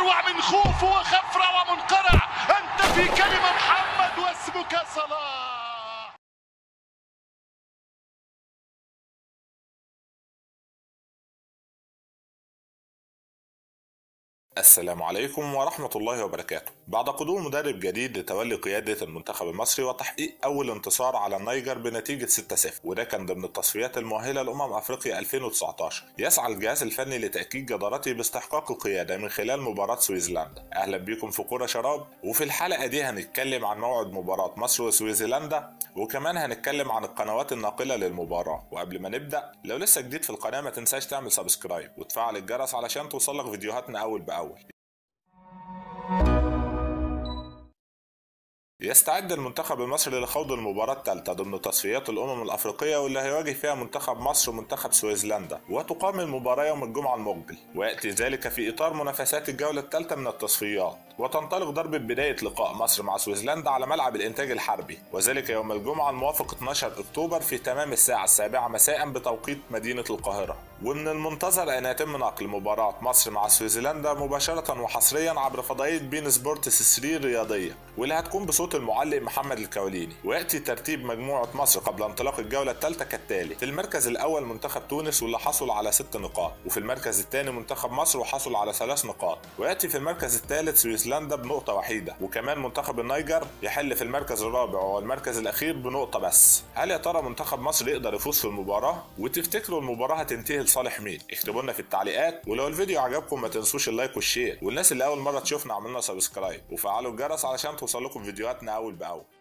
أروع من خوف وخفرة ومنقرع أنت في كلمة محمد واسمك صلاح السلام عليكم ورحمة الله وبركاته بعد قدوم مدرب جديد لتولي قيادة المنتخب المصري وتحقيق أول انتصار على النيجر بنتيجة 6-0 وده كان ضمن التصفيات المؤهلة لأمم أفريقيا 2019 يسعى الجهاز الفني لتأكيد جدارته باستحقاق القيادة من خلال مباراة سويسرلندا أهلا بكم في كورة شراب وفي الحلقة دي هنتكلم عن موعد مباراة مصر وسويسرلندا وكمان هنتكلم عن القنوات الناقلة للمباراة وقبل ما نبدأ لو لسه جديد في القناة ما تنساش تعمل سبسكرايب وتفعل الجرس علشان توصلك فيديوهاتنا أول بأول يستعد المنتخب المصري لخوض المباراة الثالثة ضمن تصفيات الأمم الأفريقية واللي هيواجه فيها منتخب مصر ومنتخب سويسرلندا وتقام المباراة يوم الجمعة المقبل ويأتي ذلك في إطار منافسات الجولة الثالثة من التصفيات وتنطلق ضربة بداية لقاء مصر مع سويسرلندا على ملعب الإنتاج الحربي وذلك يوم الجمعة الموافق 12 أكتوبر في تمام الساعة السابعة مساء بتوقيت مدينة القاهرة ومن المنتظر أن يتم نقل مباراة مصر مع سويسرلندا مباشرة وحصريا عبر فضائية بين سبورتس 3 الرياضية واللي هتكون بصوت المعلق محمد الكوليني ويأتي ترتيب مجموعة مصر قبل انطلاق الجولة الثالثة كالتالي في المركز الأول منتخب تونس واللي حصل على ست نقاط وفي المركز الثاني منتخب مصر وحصل على ثلاث نقاط ويأتي في المركز الثالث سويسرلندا بنقطة وحيدة وكمان منتخب النيجر يحل في المركز الرابع والمركز الأخير بنقطة بس هل يا ترى منتخب مصر يقدر يفوز في المباراة وتفتكروا المباراة هتنتهي لصالح مين اكتبوا لنا في التعليقات ولو الفيديو عجبكم ما تنسوش اللايك والشير والناس اللي أول مرة تشوفنا عملنا سبسكرايب وفعلوا الجرس علشان توصل لكم فيديوهاتنا أول بأول